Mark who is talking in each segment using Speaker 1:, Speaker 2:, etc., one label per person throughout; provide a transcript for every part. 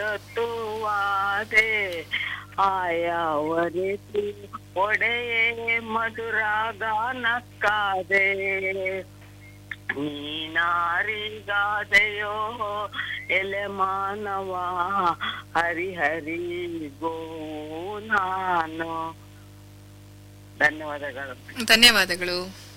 Speaker 1: ಇವತ್ತು ವಾದೆ ಆಯಾವರಿತು ಒಡೆಯೇ ಮಧುರಾಗಾನಕ್ಕಾದೆ ನೀನಾರಿಗಾದೆಯೋ ಎಲೆ ಮಾನವ ಹರಿಹರಿ ಗೋ ನಾನು ಧನ್ಯವಾದಗಳು
Speaker 2: ಧನ್ಯವಾದಗಳು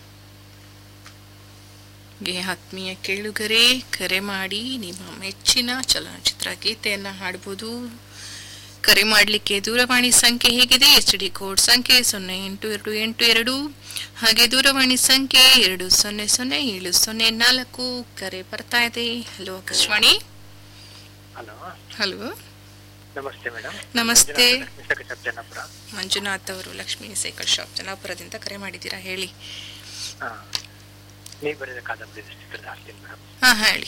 Speaker 2: ಗೆ ಆತ್ಮೀಯ ಕೇಳುಗರೆ ಕರೆ ಮಾಡಿ ನಿಮ್ಮ ಮೆಚ್ಚಿನ ಚಲನಚಿತ್ರ ಗೀತೆಯನ್ನ ಹಾಡಬಹುದು ಕರೆ ಮಾಡಲಿಕ್ಕೆ ದೂರವಾಣಿ ಸಂಖ್ಯೆ ಹೇಗಿದೆ ಎಚ್ ಡಿ ಕೋಡ್ ಸಂಖ್ಯೆ ಸೊನ್ನೆ ಎಂಟು ಎರಡು ಎಂಟು ಎರಡು ಹಾಗೆ ದೂರವಾಣಿ ಸಂಖ್ಯೆ ಎರಡು ಸೊನ್ನೆ ಸೊನ್ನೆ ಏಳು ಸೊನ್ನೆ ನಾಲ್ಕು ಕರೆ ಬರ್ತಾ ಇದೆ ಹಲೋ ಆಕಾಶವಾಣಿ
Speaker 3: ಹಲೋ
Speaker 2: ಹಲೋ
Speaker 3: ನಮಸ್ತೆ ಮೇಡಮ್
Speaker 2: ನಮಸ್ತೆ.
Speaker 3: ಜನಪುರ
Speaker 2: ಮಂಜುನಾಥ್ ಅವರು ಲಕ್ಷ್ಮೀ ಸೈಕಲ್ ಶಾಪ್ ಜನಾಪುರದಿಂದ ಕರೆ ಮಾಡಿದ್ದೀರಾ ಹೇಳಿ
Speaker 3: ಹಾ ನೀವು ಬರೆದ ಕಾದಂಬರಿ ಚಿತ್ರದ ಹಾಕ್ತೀನಿ ಮೇಡಮ್
Speaker 2: ಹಾ ಹೇಳಿ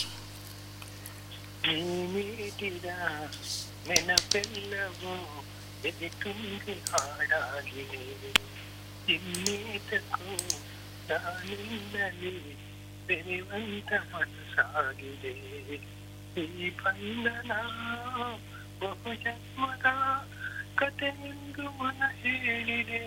Speaker 3: ನೀಡಿದ ನೆನಪೆಲ್ಲವೂ ಎದೆ ತುಂಬಿ ಹಾಡಾಗಿದೆ ಇನ್ನೇತಕ್ಕೂ ನಾನಿಂದಲೇ ಬೆರೆವಂತ ಮನಸ್ಸಾಗಿದೆ ಈ ಬಂಧನ ಬಹು ಜನ್ಮದ ಕಥೆಯೆಂದು ಮನ ಹೇಳಿದೆ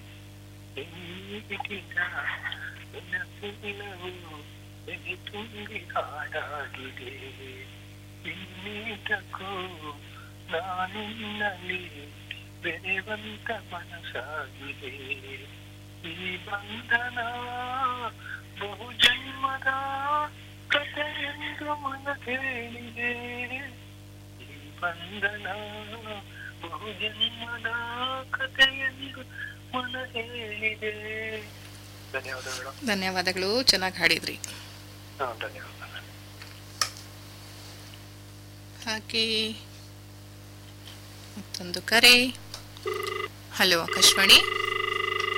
Speaker 3: ನೀಡಿದ ನೆನಪೆಲ್ಲವೂ ಎದೆ ತುಂಬಿ ಹಾಡಾಗಿದೆ ಇನ್ನೀತಕ್ಕೂ ನಾನಿನ್ನಲ್ಲಿ ಬೆರೆವಂತ ಮನಸ್ಸಾಗಿದೆ ಈ ಬಂಧನ ಬಹು ಜನ್ಮದ ಕಥೆಯೆಂದು ಮನ ಹೇಳಿದೆ ಈ ಬಂಧನ ಬಹು ಜನ್ಮದ ಕಥೆಯೆಂದು ಮನ ಹೇಳಿದೆ ಧನ್ಯವಾದಗಳು
Speaker 2: ಧನ್ಯವಾದಗಳು ಚೆನ್ನಾಗಿ ಹಾಡಿದ್ರಿ
Speaker 3: ಹಾ ಧನ್ಯವಾದ
Speaker 2: ಹಾಗೆ ಮತ್ತೊಂದು ಕರೆ ಹಲೋ ಆಕಾಶವಾಣಿ